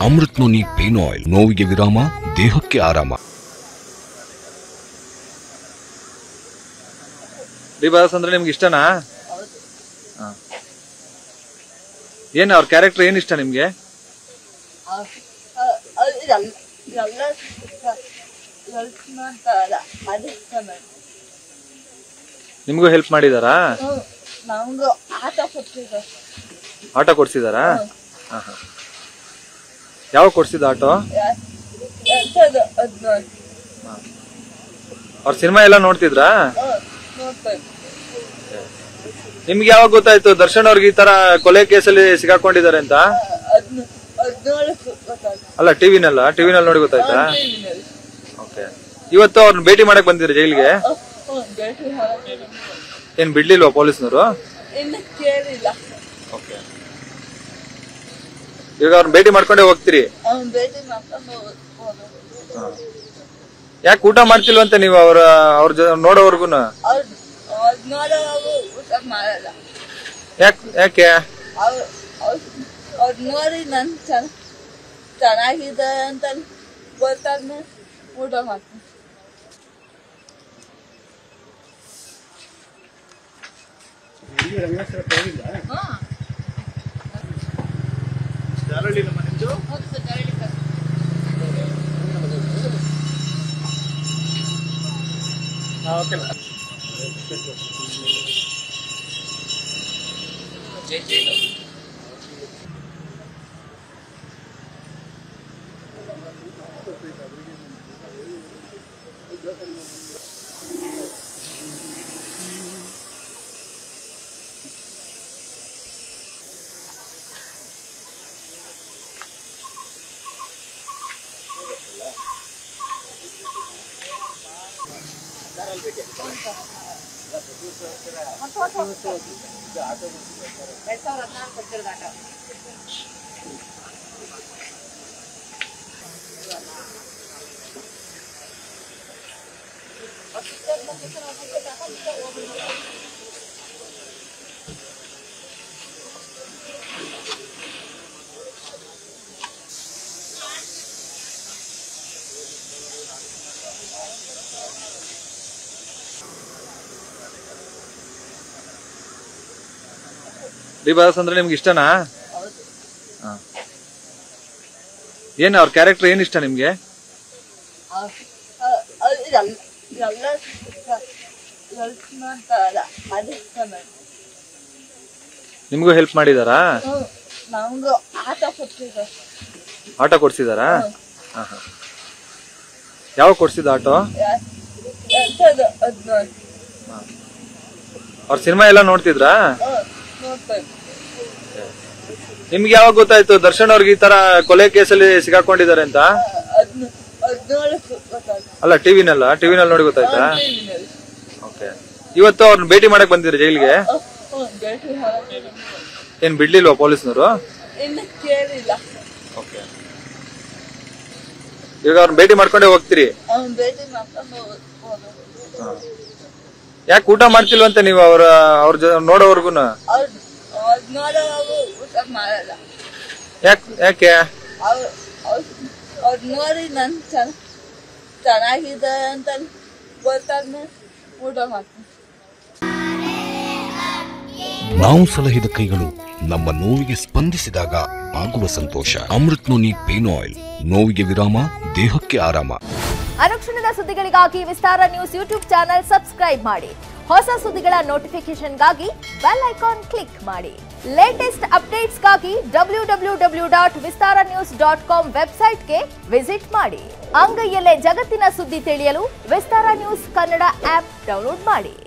Amrit noni pain oil ನೋವಿಗೆ ವಿರಾಮ ದೇಹಕ್ಕೆ ಆರಾಮ ಡಿ ಬಾಸ್ ಅಂದ್ರೆ ನಿಮ್ಗೆ ಇಷ್ಟನಾ ಹಾ. ಏನ್ ಅವ್ರ ಕ್ಯಾರೆಕ್ಟರ್ ಏನ್ ಇಷ್ಟ ನಿಮ್ಗೆ ನಿಮ್ಗೂ ಹೆಲ್ಪ್ ಮಾಡಿದಾರಾ ನಮ್ಗೂ ಆಟ ಕೊಟ್ಟಿದ್ರು ಆಟೋ ಕೊಡ್ಸಿದಾರಾ ಹಾ, ಹಾ. ಯಾವಾಗ ಕೊಡ್ಸಿದ ಆಟೋ ಎಂತದು ಅದ್ ನೋಡಿ ಅವ್ರ ಸಿನಿಮಾ ಎಲ್ಲ ನೋಡ್ತಿದ್ರಾ ನೋಡ್ತಾ ಇದ್ದೆ. ನಿಮ್ಗೆ ಯಾವಾಗ ಗೊತ್ತಾಯ್ತು ದರ್ಶನ್ ಅವ್ರಿಗೆ ಈ ತರ ಕೊಲೆ ಕೇಸಲ್ಲಿ ಸಿಗಾಕೊಂಡಿದ್ದಾರೆ ಅಂತ ಅದ್ನ ಅದ್ ನೋಡಿ ಗೊತ್ತಾಯ್ತು ಅಲ್ಲ ಟಿವಿನಲ್ಲ ಟಿವಿನಲ್ಲಿ ನೋಡಿ ಗೊತ್ತಾಯ್ತಾ ಟಿವಿನಲ್ಲಿ. ಓಕೆ ಇವತ್ತು ಅವ್ರನ್ನ ಭೇಟಿ ಮಾಡಕ್ ಬಂದಿದ್ರು ಜೈಲಿಗೆ ಅಹ್, ಹ್ಮ್, ಭೇಟಿ ಮಾಡಿದ್ರು. ಏನ್ ಬಿಡ್ಲಿಲ್ವಾ ಪೊಲೀಸ್ನವರು ಇನ್ನು ಕೇಳಿಲ್ಲ ಓಕೆ ಇವಾಗ ಅವ್ರನ್ನ ಭೇಟಿ ಮಾಡ್ಕೊಂಡೇ ಹೋಗ್ತೀರಿ ಅವ್ನ್ ಭೇಟಿ ಮಾಡ್ಕೊಂಡು ಹೋಗೋದು. ಯಾಕೆ ಊಟ ಮಾಡ್ತಿಲ್ವಂತೆ ನೀವು ಅವ್ರ ಅವ್ರ ಜೊ- ನೋಡೋವರ್ಗುನ ಅವ್ರ್ ಅದ್ ನೋಡುವಾಗ ಊಟ ಮಾಡಲ್ಲ ಯಾಕೆ ಯಾಕೆ ಅವ್ರು ಅವ್ರು ನೋಡಿ ನನ್ ಚೆನ್ನ ಚೆನ್ನಾಗಿದೆ ಅಂತ ಗೊತ್ತಾದ್ಮೇಲೆ ಊಟ ಮಾಡ್ತೀನಿ ಡಿ ಬಾಸ್ ಅಂದ್ರೆ ನಿಮ್ಗೆ ಇಷ್ಟನಾ ಹೌದು ಹಾ. ಏನ್ ಅವ್ರ ಕ್ಯಾರೆಕ್ಟರ್ ಏನ್ ಇಷ್ಟ ನಿಮ್ಗೆ ಅವ್ರ್- ಅಹ್, ಅಹ್, ಇದೆಲ್ಲ ಎಲ್ಲ ಹೆಲ್ಪ್ ಮಾಡ್ತಾರಲ್ಲ ಅದು ಇಷ್ಟ ನಂಗೆ. ನಿಮ್ಗೂ ಹೆಲ್ಪ್ ಮಾಡಿದಾರಾ ಹ್ಮ್, ನಮ್ಗೂ ಆಟ ಕೊಟ್ಟಿದ್ರು ಆಟೋ ಕೊಡ್ಸಿದಾರಾ ಹಾ, ಹಾ. ಯಾವಾಗ ಕೊಡ್ಸಿದ ಆಟೋ ಎಂತದು ಅದ್ ನೋಡಿ ಅವ್ರ ಸಿನಿಮಾ ಎಲ್ಲ ನೋಡ್ತಿದ್ರಾ ಹ್ಮ್, ನೋಡ್ತಾ ಇದ್ದೆ. ನಿಮ್ಗೆ ಯಾವಾಗ ಗೊತ್ತಾಯ್ತು ದರ್ಶನ್ ಅವ್ರಿಗೆ ಈ ತರ ಕೊಲೆ ಕೇಸಲ್ಲಿ ಸಿಗಾಕೊಂಡಿದ್ದಾರೆ ಅಂತ ಅದ್ನ ಅದ್ ನೋಡಿ ಗೊತ್ತಾಯ್ತು ಅಲ್ಲ ಟಿವಿನಲ್ಲ ಟಿವಿನಲ್ಲಿ ನೋಡಿ ಗೊತ್ತಾಯ್ತಾ ಟಿವಿನಲ್ಲಿ. ಓಕೆ ಇವತ್ತು ಅವ್ರನ್ನ ಭೇಟಿ ಮಾಡಕ್ ಬಂದಿದ್ರು ಜೈಲಿಗೆ ಅಹ್, ಹ್ಮ್, ಭೇಟಿ ಮಾಡಿದ್ರು. ಏನ್ ಬಿಡ್ಲಿಲ್ವಾ ಪೊಲೀಸ್ನವರು ಇನ್ನು ಕೇಳಿಲ್ಲ ಓಕೆ ಇವಾಗ ಅವ್ರನ್ನ ಭೇಟಿ ಮಾಡ್ಕೊಂಡೇ ಹೋಗ್ತೀರಿ ಅವ್ನ್ ಭೇಟಿ ಮಾಡ್ಕೊಂಡು ಹೋಗೋದು. ಯಾಕೆ ಊಟ ಮಾಡ್ತಿಲ್ವಂತೆ ನೀವು ಅವ್ರ ಅವ್ರ ಜೊ- ನೋಡೋವರ್ಗುನ ಅವ್ರ್ ಅದ್ ನೋಡುವಾಗ ಊಟ ಮಾಡಲ್ಲ ಯಾಕೆ ಯಾಕೆ ಅವ್ರು ಅವ್ರು ಅವ್ರು ನೋಡಿ ನನ್ ಚೆನ್ನ ಚೆನ್ನಾಗಿದೆ ಅಂತ ಗೊತ್ತಾದ್ಮೇಲೆ ಊಟ ಮಾಡ್ತೀನಿ ನಾವು ಸಲಹಿದ ಕೈಗಳು ನಮ್ಮ ನೋವಿಗೆ ಸ್ಪಂದಿಸಿದಾಗ ಆಗುವ ಸಂತೋಷ ಅಮೃತ್ ನೋನಿ ಪೇನ್ ಆಯಿಲ್ ನೋವಿಗೆ ವಿರಾಮ ದೇಹಕ್ಕೆ ಆರಾಮ ಅನುಕ್ಷಣದ ಸುದ್ದಿಗಳಿಗಾಗಿ Vistara news YouTube channel subscribe ಮಾಡಿ ಹೊಸ ಸುದ್ದಿಗಳ ನೋಟಿಫಿಕೇಶನ್ಗಾಗಿ ಬೆಲ್ ಐಕಾನ್ ಕ್ಲಿಕ್ ಮಾಡಿ ಲೇಟೆಸ್ಟ್ ಅಪ್ಡೇಟ್ಸ್ಗಾಗಿ W W W dot Vistara news dot com ವೆಬ್ಸೈಟ್ಗೆ ವಿಸಿಟ್ ಮಾಡಿ ಅಂಗೈಯಲ್ಲೇ ಜಗತ್ತಿನ ಸುದ್ದಿ ತಿಳಿಯಲು Vistara news Kannada app download ಮಾಡಿ